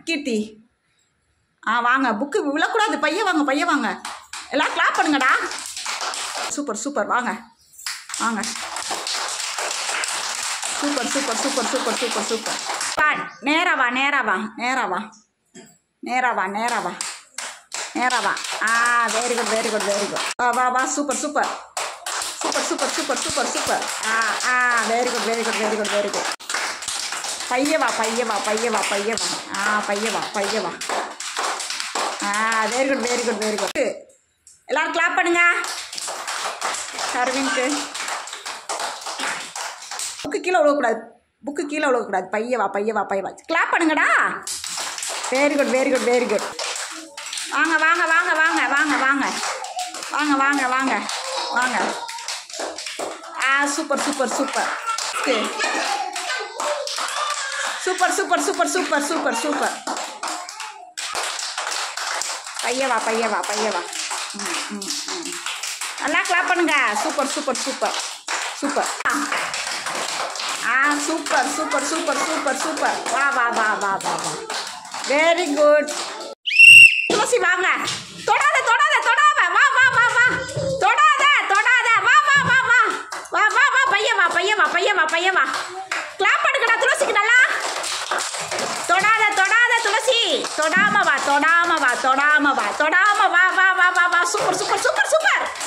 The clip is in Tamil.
கீர்த்தி ஆ வாங்க புக்கு விழக்கூடாது பைய வாங்க பைய வாங்க எல்லாம் கிளாப் பண்ணுங்கடா சூப்பர் சூப்பர் வாங்க வாங்க super super super super super super வா நேரா வா நேரா வா நேரா வா நேரா வா நேரா வா நேரா வா ஆ very good very good very good வா வா வா super super super super super super super ஆ ஆ very good very good very good very good பைய வா பைய வா பைய வா பைய வா ஆ பைய வா பைய வா ஆ very good very good very good எல்லாரும் கிளாப் பண்ணுங்க அரவிந்த் புக்கு கீழே விழக்கூடாது புக்கு கீழே விழக்கூடாது பைய வா பைய வா பைய வா கிளாப் பண்ணுங்கடா very good very good very good வாங்க வாங்க வாங்க வாங்க வாங்க வாங்க வாங்க வாங்க வாங்க வாங்க ஆ super super super super super super super super super பையவா பையவா பையவா ம் ம் ம் நல்லா கிளாப் பண்ணுங்க சூப்பர் சூப்பர் சூப்பர் சூப்பர் ஆ super super super super super வா வா வா வா வா வா வெரி குட் துளசி வாங்க தொடாத தொடாத தொடாத வா வா வா வா தொடாத தொடாத வா வா வா வா வா வா வா பையன் வா பையன் வா பையன் வா பையன் வா கிளாப் பண்ணுங்கடா துளசிக்கு நல்லா தொடாத தொடாத துளசி தொடாம வா தொடாம வா தொடாம வா தொடாம வா வா வா வா வா சூப்பர் சூப்பர் சூப்பர் சூப்பர்